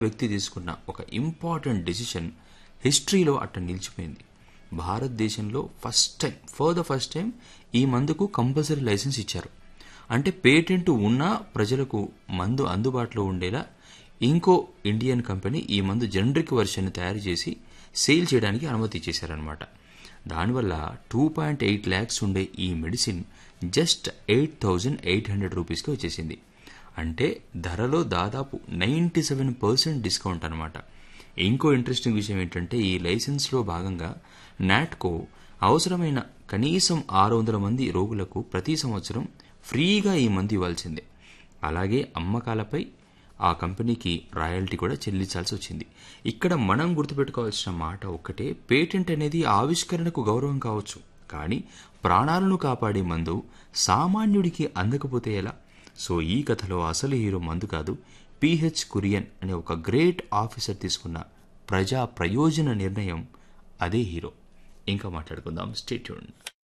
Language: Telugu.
వ్యక్తి తీసుకున్న ఒక ఇంపార్టెంట్ డెసిషన్ హిస్టరీలో అట్ట నిలిచిపోయింది భారతదేశంలో first time for the first time ఈ మందుకు కంపల్సరీ లైసెన్స్ ఇచ్చారు అంటే పేటెంట్ ఉన్నా ప్రజలకు మందు అందుబాటులో ఉండేలా ఇంకో ఇండియన్ కంపెనీ ఈ మందు జనరిక్ వర్షన్ తయారు చేసి సేల్ చేయడానికి అనుమతి ఇచ్చేశారనమాట దానివల్ల టూ పాయింట్ ఎయిట్ ల్యాక్స్ ఉండే ఈ medicine just eight thousand eight hundred రూపీస్కి వచ్చేసింది అంటే ధరలో దాదాపు నైంటీ సెవెన్ పర్సెంట్ డిస్కౌంట్ అనమాట ఇంకో ఇంట్రెస్టింగ్ విషయం ఏంటంటే ఈ లైసెన్స్లో భాగంగా నాట్కో అవసరమైన కనీసం ఆరు వందల మంది రోగులకు ప్రతి సంవత్సరం ఫ్రీగా ఈ మందు ఇవ్వాల్సిందే అలాగే అమ్మకాలపై ఆ కంపెనీకి రాయల్టీ కూడా చెల్లించాల్సి వచ్చింది ఇక్కడ మనం గుర్తుపెట్టుకోవాల్సిన మాట ఒక్కటే పేటెంట్ అనేది ఆవిష్కరణకు గౌరవం కావచ్చు కానీ ప్రాణాలను కాపాడే మందు సామాన్యుడికి అందకపోతే ఎలా సో ఈ కథలో అసలు హీరో మందు కాదు పిహెచ్ కురియన్ అనే ఒక గ్రేట్ ఆఫీసర్ తీసుకున్న ప్రజా ప్రయోజన నిర్ణయం అదే హీరో ఇంకా మాట్లాడుకుందాం స్టేట్యూన్